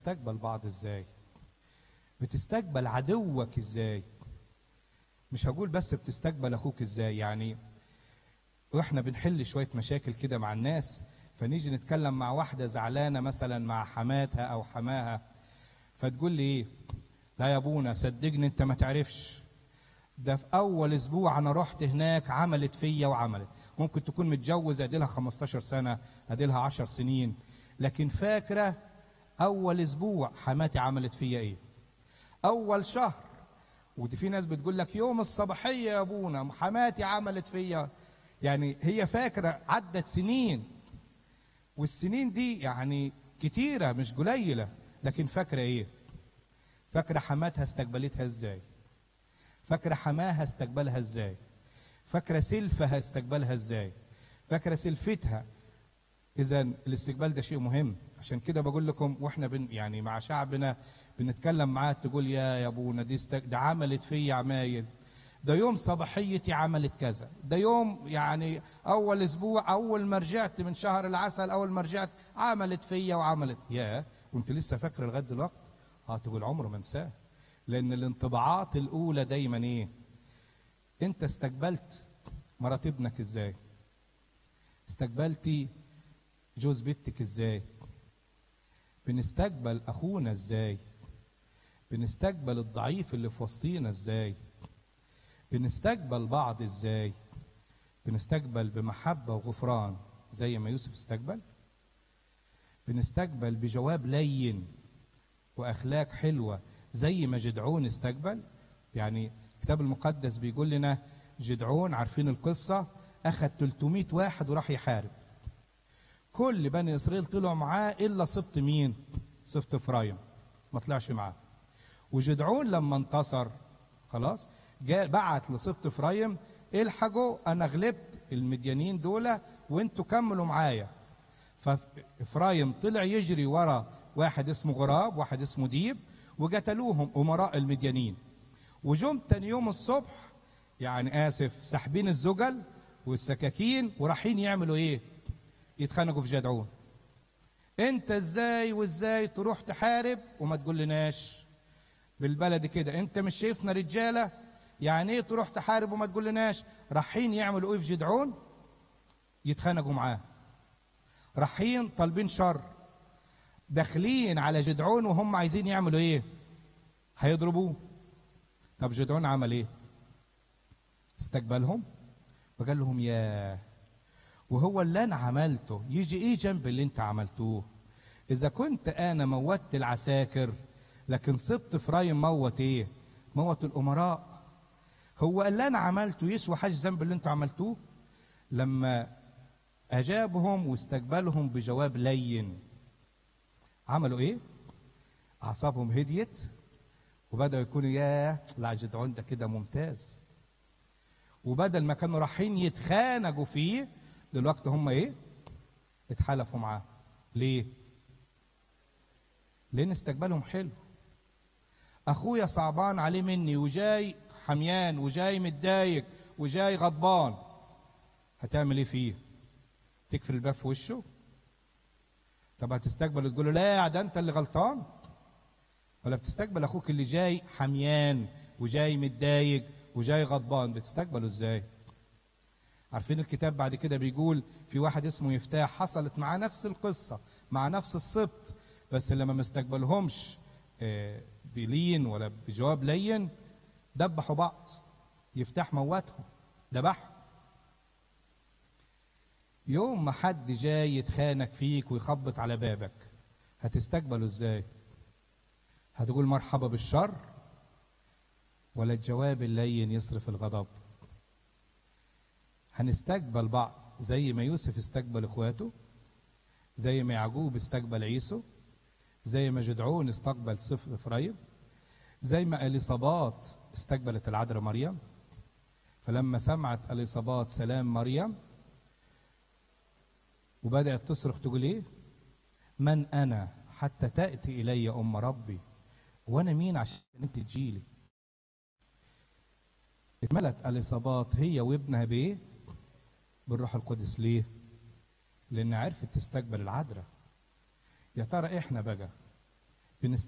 بتستقبل بعض ازاي بتستقبل عدوك ازاي مش هقول بس بتستقبل اخوك ازاي يعني واحنا بنحل شويه مشاكل كده مع الناس فنيجي نتكلم مع واحده زعلانه مثلا مع حماتها او حماها فتقول لي ايه لا يا ابونا صدقني انت ما تعرفش ده في اول اسبوع انا رحت هناك عملت فيا وعملت ممكن تكون متجوزه اديلها 15 سنه اديلها 10 سنين لكن فاكره اول اسبوع حماتي عملت فيا ايه اول شهر ودي في ناس بتقول لك يوم الصباحيه يا ابونا حماتي عملت فيا يعني هي فاكره عدت سنين والسنين دي يعني كتيره مش قليله لكن فاكره ايه فاكره حماتها استقبلتها ازاي فاكره حماها استقبلها ازاي فاكره سلفها استقبلها ازاي فاكره سلفتها اذا الاستقبال ده شيء مهم عشان كده بقول لكم واحنا بن يعني مع شعبنا بنتكلم معاه تقول يا يا ابونا دي استق... ده عملت فيا عمايل ده يوم صباحيتي عملت كذا ده يوم يعني اول اسبوع اول ما رجعت من شهر العسل اول ما رجعت عملت فيا وعملت يا وانت لسه فاكره لغايه دلوقتي اه تقول عمره ما انساه لان الانطباعات الاولى دايما ايه انت استقبلت مرات ابنك ازاي استقبلتي جوز بنتك ازاي بنستقبل اخونا ازاي بنستقبل الضعيف اللي في وسطينا ازاي بنستقبل بعض ازاي بنستقبل بمحبة وغفران زي ما يوسف استقبل بنستقبل بجواب لين واخلاق حلوه زي ما جدعون استقبل يعني الكتاب المقدس بيقول لنا جدعون عارفين القصه اخذ 300 واحد وراح يحارب كل بني اسرائيل طلعوا معاه الا سبط مين سبط افرايم ما طلعش معاه وجدعون لما انتصر خلاص جاء بعت لسبط افرايم الحقوا انا غلبت المديانين دول وانتوا كملوا معايا فافرايم طلع يجري ورا واحد اسمه غراب واحد اسمه ديب وقتلوهم امراء المديانين وجم تاني يوم الصبح يعني اسف ساحبين الزجل والسكاكين ورايحين يعملوا ايه يتخانقوا في جدعون انت ازاي وازاي تروح تحارب وما تقول لناش بالبلدي كده انت مش شايفنا رجاله يعني ايه تروح تحارب وما تقول لناش رايحين يعملوا ايه في جدعون يتخانقوا معاه رايحين طالبين شر داخلين على جدعون وهم عايزين يعملوا ايه هيضربوه طب جدعون عمل ايه استقبلهم وقال لهم يا وهو اللي انا عملته يجي ايه جنب اللي انت عملتوه اذا كنت انا موتت العساكر لكن سبط فرايم موت ايه موت الامراء هو اللي انا عملته يسوى حاجه ذنب اللي انتوا عملتوه لما اجابهم واستقبلهم بجواب لين عملوا ايه اعصابهم هديت وبداوا يكونوا يا لا جدعون ده كده ممتاز وبدل ما كانوا رايحين يتخانقوا فيه دلوقتي هم ايه اتحالفوا معاه ليه لان استقبالهم حلو اخويا صعبان عليه مني وجاي حميان وجاي متضايق وجاي غضبان هتعمل ايه فيه تكفر الباب في وشه طب هتستقبل وتقول له لا ده انت اللي غلطان ولا بتستقبل اخوك اللي جاي حميان وجاي متضايق وجاي غضبان بتستقبله ازاي عارفين الكتاب بعد كده بيقول في واحد اسمه يفتاح حصلت معاه نفس القصة مع نفس السبط بس لما ما استقبلهمش بلين ولا بجواب لين دبحوا بعض يفتح موتهم ذبحهم يوم ما حد جاي يتخانق فيك ويخبط على بابك هتستقبله ازاي هتقول مرحبا بالشر ولا الجواب اللين يصرف الغضب هنستقبل بعض زي ما يوسف استقبل اخواته زي ما يعقوب استقبل عيسو زي ما جدعون استقبل صفر افرايم زي ما اليصابات استقبلت العذراء مريم فلما سمعت اليصابات سلام مريم وبدأت تصرخ تقول ايه من انا حتى تأتي الي ام ربي وانا مين عشان انت تجيلي اتملت اليصابات هي وابنها بايه بالروح القدس ليه لان عرفت تستقبل العذراء يا ترى احنا بقى بنست